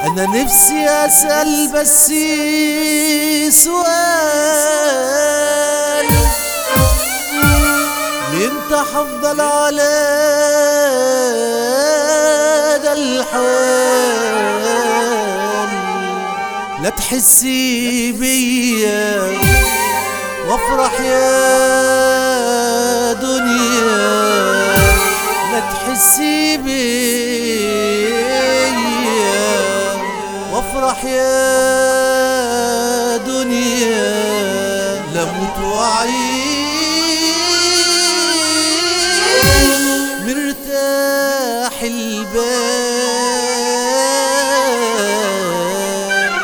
انا نفسي اسأل بس سؤال لامتى حفضل على ده الحال لا تحسي بيا وافرح يا دنيا لا تحسي بيا وافرح يا دنيا لموت وعيش مرتاح البال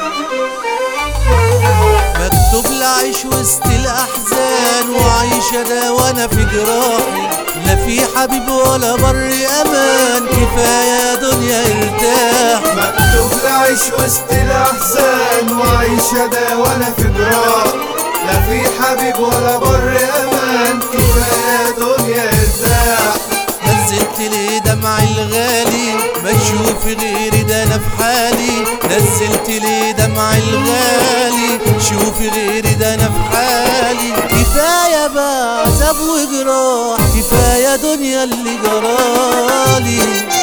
مكتوب لعيش وسط الاحزان وعيش انا وانا في جراحي لا في حبيب ولا بر امان كفايه يا دنيا ارتاح مكتوب لعيش وسط الاحزان وعيش انا وانا في جراح لا في حبيب ولا بر امان كفايه دنيا ارتاح نزلت لي دمع الغالي ما تشوف غيري ده انا في حالي نزلت لي دمع الغالي شوفي غيري ده انا في حالي كفايه بقى عذاب وجراح كفايه دنيا اللي جرالي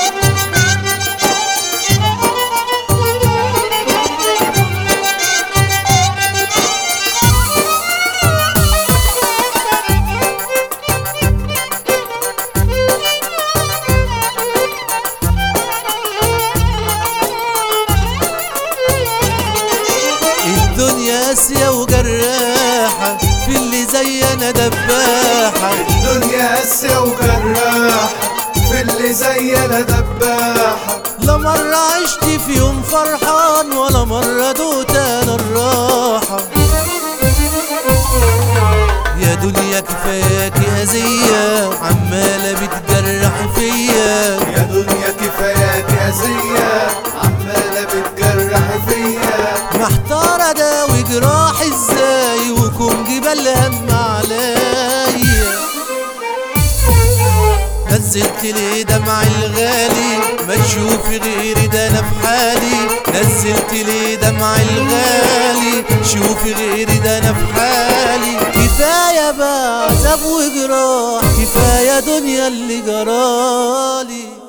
الدنيا قاسية وجراحة في اللي زي انا دباحة الدنيا قاسية وجراحة في اللي زي انا دباحة لا مرة عشت في يوم فرحان ولا مرة دوت انا الراحة يا دنيا كفاياكي أذية عمالة بتجرح فيا يا دنيا كفاياك أذية عمالة بتجرح فيا محتار اداوي جراح ازاي وكون جبال هم عليا نزلت لي دمع الغالي ما تشوفي غيري ده انا في حالي نزلت لي دمع الغالي شوفي غيري ده انا في حالي كفايه بقى عذاب وجراح كفايه دنيا اللي جرالي